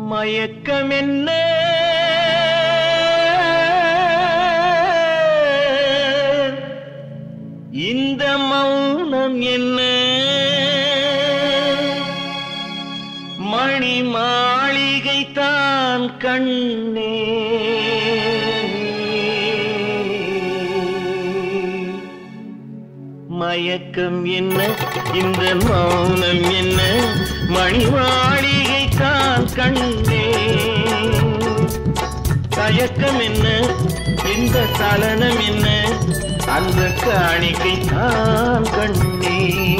மயக்கம் என்ன இந்த மௌனம் என்ன மணி மாளிகை தான் கண்ணே மயக்கம் என்ன இந்த மௌனம் என்ன மணி மாளிகை தான் கண்ணே தயக்கம் என்ன இந்த சலனம் என்ன அந்த காணிக்கை தான் கண்ணே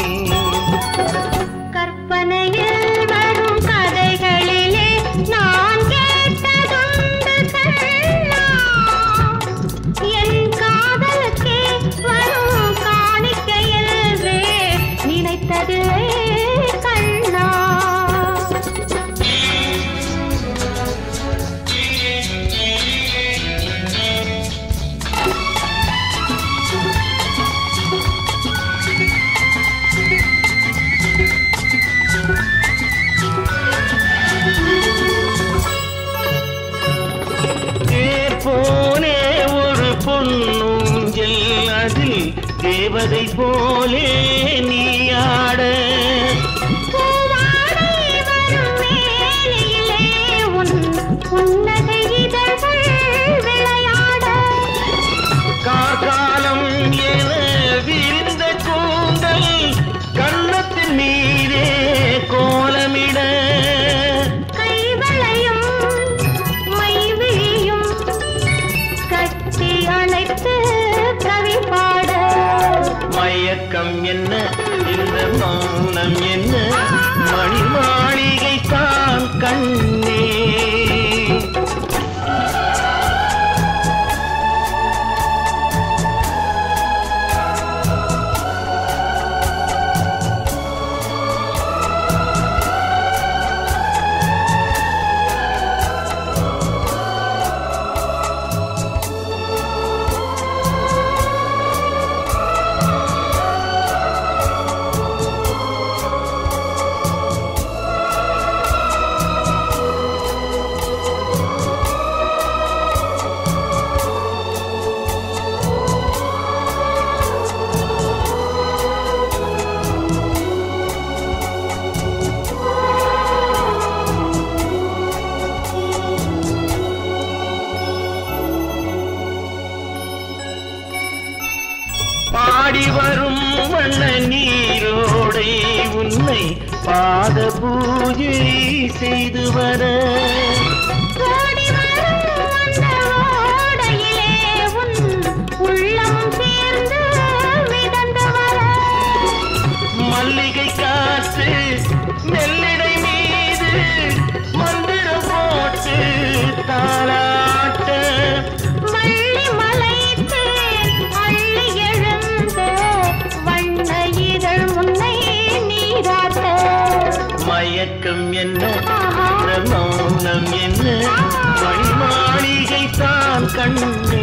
கற்பனையில் வரும் கதைகளிலே நான் கேட்டதுண்டு கண்ணா என் காதலுக்கே வரும் காணிக்கையல்வே நினைத்ததில்லை கண்ணா தேர் போலே ஒரு பொன்னூஞ்சல் அதில் தேவதை போலே நீயாட பூவாடை வரும் வேளையிலே உன் புன்னகை இதழ்கள் விளையாட கார்காலம் என விரிந்த கூந்தல் கன்னத்தின் மீதே கோலமிட கைவளையும் மைவிழியும் கட்டி அழைத்து கவி பாட மயக்கம் என்ன இந்த மௌனம் என்ன மணி மாளிகை தான் கண்ணே பாடி வரும் வண்ண நீரோடை உன்னை பாத பூஜை செய்து வர ஓடி வரும் அந்த ஓடையிலே உன் உள்ளமும் சேர்ந்து மிதந்து வர மல்லிகை காற்று நெல்லிடை மீது மந்திரம் போட்டு தாளாட்ட வள்ளி மலைத்து அள்ளி எழுந்த வண்ண இதழ் உன்னை நீராட்ட மயக்கம் என்ன இந்த மௌனம் என்ன மணி மாளிகை தான் கண்ணே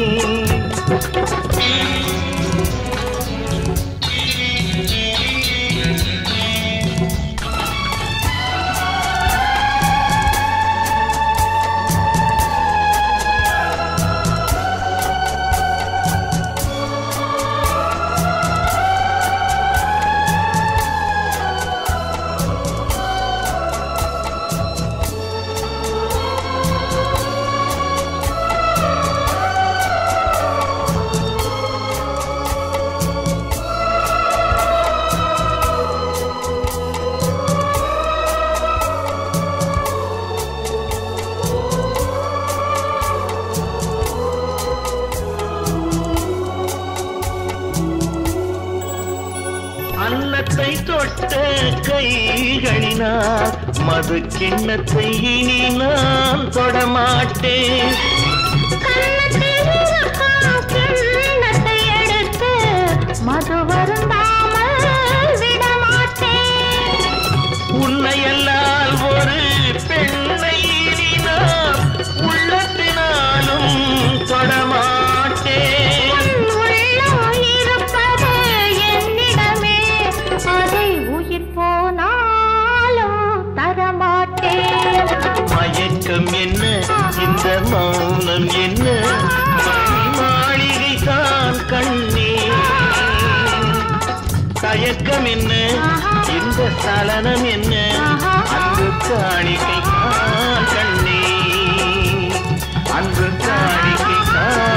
அன்னத்தை தொட்ட கைகளினால் மது கிண்ணத்தை இனி நான் தொடமாட்டேன் கன்னத்தில் இருக்கும் கிண்ணத்தை எடுத்து மது வருந்தாமல் விடமாட்டேன் உன்னையல்லால் ஒரு பெண்ணை இனி நான் உள்ளத்தினாலும் தொடமாட்டேன் உன் உள்ளம் இருப்பது என்னிடமே அதை உயிர் போனாலும் தரமாட்டேன் தயக்கம் என்ன ஆஹா. இந்த சலனம் என்ன ஆஹா. அன்பு காணிக்கை தான் கண்ணே அன்பு காணிக்கை தான்